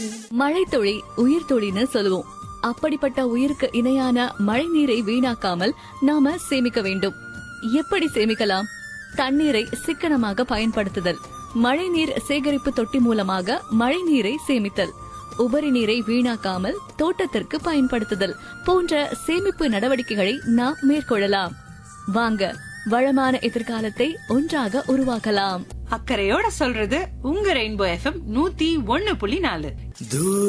மழை துளி உயிர் துளின்னு சொல்லுவோம் அப்படிப்பட்ட உயிருக்கு இணையான மழை நீரை வீணாக்காமல் நாம சேமிக்க வேண்டும் எப்படி சேமிக்கலாம் தண்ணீரை சிக்கனமாக பயன்படுத்துதல் மழைநீர் சேகரிப்பு தொட்டி மூலமாக மழை நீரை சேமித்தல் உபரி நீரை வீணாக்காமல் தோட்டத்திற்கு பயன்படுத்துதல் போன்ற சேமிப்பு நடவடிக்கைகளை நாம் மேற்கொள்ளலாம் வாங்க வளமான எதிர்காலத்தை ஒன்றாக உருவாக்கலாம் அக்கறையோட சொல்றது உங்க ரெயின்போ எஃப்எம் நூத்தி ஒண்ணு புள்ளி நாலு தூர